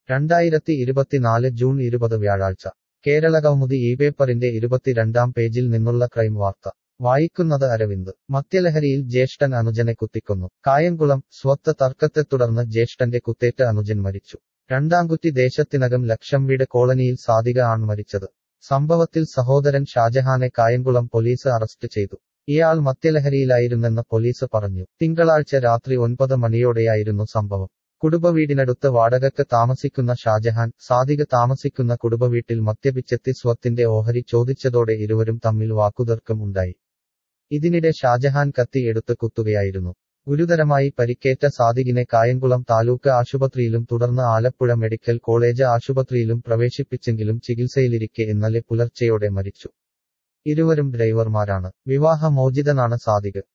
രണ്ടായിരത്തി ഇരുപത്തിനാല് ജൂൺ ഇരുപത് വ്യാഴാഴ്ച കേരളകൗമുദി ഈ പേപ്പറിന്റെ ഇരുപത്തിരണ്ടാം പേജിൽ നിന്നുള്ള ക്രൈം വാർത്ത വായിക്കുന്നത് അരവിന്ദ് മദ്യലഹരിയിൽ ജ്യേഷ്ഠൻ അനുജനെ കുത്തിക്കൊന്നു കായംകുളം സ്വത്ത് തർക്കത്തെ തുടർന്ന് ജ്യേഷ്ഠന്റെ കുത്തേറ്റ് അനുജൻ മരിച്ചു രണ്ടാംകുറ്റി ദേശത്തിനകം ലക്ഷംവീട് കോളനിയിൽ സാധിക ആണ് മരിച്ചത് സംഭവത്തിൽ സഹോദരൻ ഷാജഹാനെ കായംകുളം പോലീസ് അറസ്റ്റ് ചെയ്തു ഇയാൾ മദ്യലഹരിയിലായിരുന്നെന്ന് പോലീസ് പറഞ്ഞു തിങ്കളാഴ്ച രാത്രി ഒൻപത് മണിയോടെയായിരുന്നു സംഭവം കുടുംബവീടിനടുത്ത് വാടകയ്ക്ക് താമസിക്കുന്ന ഷാജഹാൻ സാദിക താമസിക്കുന്ന കുടുംബവീട്ടിൽ മദ്യപിച്ചെത്തി സ്വത്തിന്റെ ഓഹരി ചോദിച്ചതോടെ ഇരുവരും തമ്മിൽ വാക്കുതർക്കം ഉണ്ടായി ഇതിനിടെ ഷാജഹാൻ കത്തി എടുത്ത് കുത്തുകയായിരുന്നു ഗുരുതരമായി പരിക്കേറ്റ സാദികിനെ കായംകുളം താലൂക്ക് ആശുപത്രിയിലും തുടർന്ന് ആലപ്പുഴ മെഡിക്കൽ കോളേജ് ആശുപത്രിയിലും പ്രവേശിപ്പിച്ചെങ്കിലും ചികിത്സയിലിരിക്കെ ഇന്നലെ പുലർച്ചെയോടെ മരിച്ചു ഇരുവരും ഡ്രൈവർമാരാണ് വിവാഹമോചിതനാണ് സാദിക്